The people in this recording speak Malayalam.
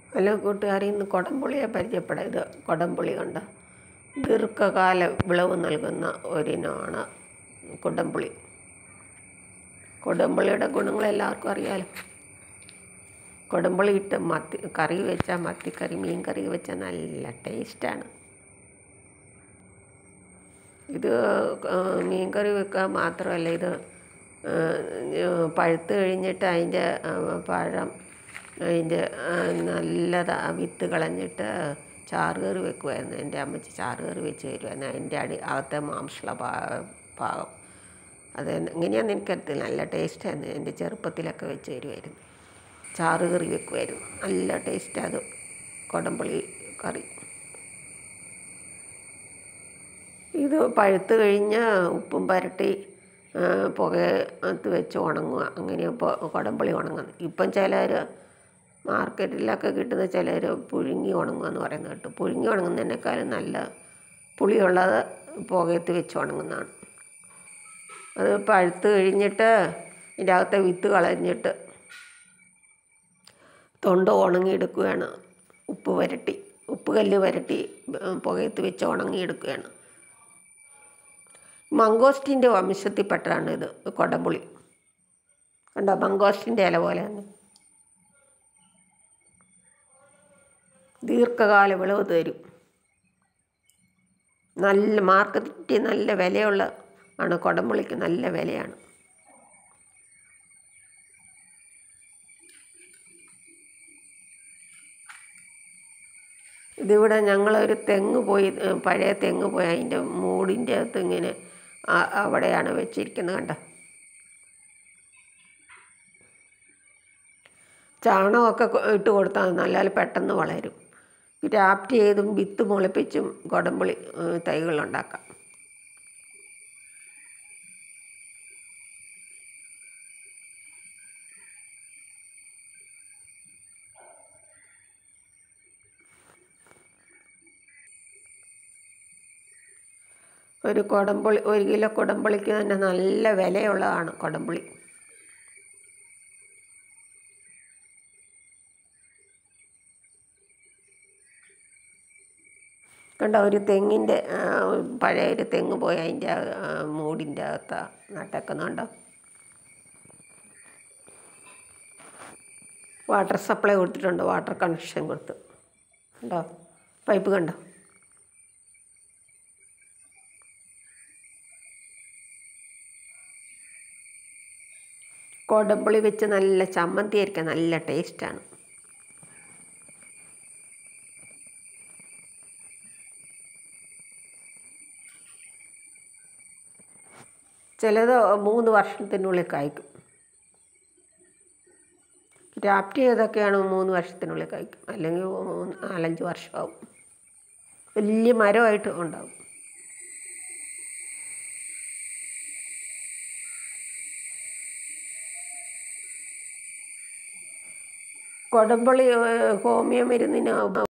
ഹലോ കൂട്ടുകാരെ ഇന്ന് കൊടംപുളിയെ പരിചയപ്പെടാം ഇത് കൊടംപുളി കണ്ട ദീർഘകാല വിളവ് നൽകുന്ന ഒരിനമാണ് കൊടംപുളി കൊടംപുളിയുടെ ഗുണങ്ങൾ എല്ലാവർക്കും അറിയാലോ കൊടംപുളി ഇട്ട് മത്തി കറി വെച്ചാൽ മത്തിക്കറി മീൻ കറി വെച്ചാൽ നല്ല ടേസ്റ്റാണ് ഇത് മീൻ കറി വെക്കുക മാത്രമല്ല ഇത് പഴുത്ത് കഴിഞ്ഞിട്ട് അതിൻ്റെ പഴം അതിൻ്റെ നല്ലത് വിത്ത് കളഞ്ഞിട്ട് ചാറുകറി വെക്കുമായിരുന്നു എൻ്റെ അമ്മച്ചി ചാറുകറി വെച്ച് തരുമായിരുന്നു അതിൻ്റെ അടി അകത്തെ മാംസള ഭാഗം അത് എങ്ങനെയാണെന്ന് എനിക്കറിയത്തില്ല നല്ല ടേസ്റ്റായിരുന്നു എൻ്റെ ചെറുപ്പത്തിലൊക്കെ വെച്ച് തരുമായിരുന്നു ചാറുകറി വെക്കുമായിരുന്നു നല്ല ടേസ്റ്റ് അത് കൊടംപുളി കറി ഇത് പഴുത്ത് കഴിഞ്ഞ് ഉപ്പും പരട്ടി പുകയത്ത് വെച്ച് ഉണങ്ങുക അങ്ങനെ ഇപ്പോൾ കുടംപുളി ഉണങ്ങുന്നത് ഇപ്പം ചിലർ മാർക്കറ്റിലൊക്കെ കിട്ടുന്ന ചിലർ പുഴുങ്ങി ഉണങ്ങുക എന്ന് പറയുന്നത് കേട്ടു പുഴുങ്ങി ഉണങ്ങുന്നതിനേക്കാളും നല്ല പുളിയുള്ളത് പുകയത്ത് വെച്ച് ഉണങ്ങുന്നതാണ് അത് പഴുത്ത് കഴിഞ്ഞിട്ട് ഇതിൻ്റെ അകത്തെ വിത്ത് കളഞ്ഞിട്ട് തൊണ്ട ഉണങ്ങിയെടുക്കുകയാണ് ഉപ്പ് വരട്ടി ഉപ്പ് കല്ല് വരട്ടി പുകയത്ത് വെച്ച് ഉണങ്ങിയെടുക്കുകയാണ് മംഗോസ്റ്റിൻ്റെ വംശത്തിൽപ്പെട്ടതാണ് ഇത് കൊടംപുളി കണ്ടോ മംഗോസ്റ്റിൻ്റെ ഇല പോലെ തന്നെ ദീർഘകാല വിളവ് തരും നല്ല മാർക്കറ്റിൽ നല്ല വിലയുള്ള ആണ് കൊടംപുളിക്ക് നല്ല വിലയാണ് ഇതിവിടെ ഞങ്ങളൊരു തെങ്ങ് പോയി പഴയ തെങ്ങ് പോയി അതിൻ്റെ മൂടിൻ്റെ അകത്ത് ഇങ്ങനെ അവിടെയാണ് വെച്ചിരിക്കുന്നത് കണ്ട ചാണകമൊക്കെ ഇട്ട് കൊടുത്താൽ നല്ല പെട്ടെന്ന് വളരും ഗ്രാഫ്റ്റ് ചെയ്തും വിത്ത് മുളപ്പിച്ചും കൊടംപുളി തൈകളുണ്ടാക്കാം ഒരു കൊടംപുളി ഒരു കിലോ കൊടംപുളിക്ക് തന്നെ നല്ല വിലയുള്ളതാണ് കൊടംപുളി കണ്ട ഒരു തെങ്ങിൻ്റെ പഴയ ഒരു തെങ്ങ് പോയി അതിൻ്റെ മൂടിൻ്റെ അകത്ത് നട്ടേക്കുന്നുണ്ടോ വാട്ടർ സപ്ലൈ കൊടുത്തിട്ടുണ്ട് വാട്ടർ കണക്ഷൻ കൊടുത്ത് കണ്ടോ പൈപ്പ് കണ്ടോ കോടമ്പുളി വെച്ച് നല്ല ചമ്മന്തി ആയിരിക്കാം നല്ല ടേസ്റ്റാണ് ചിലത് മൂന്ന് വർഷത്തിനുള്ളിൽ കായ്ക്കും ഗ്രാഫ്റ്റ് ചെയ്തൊക്കെയാണ് മൂന്ന് വർഷത്തിനുള്ളിൽ കായ്ക്കും അല്ലെങ്കിൽ നാലഞ്ച് വർഷമാവും വലിയ മരമായിട്ട് ഉണ്ടാവും കൊടംപുളി ഹോമിയോ മരുന്നിന്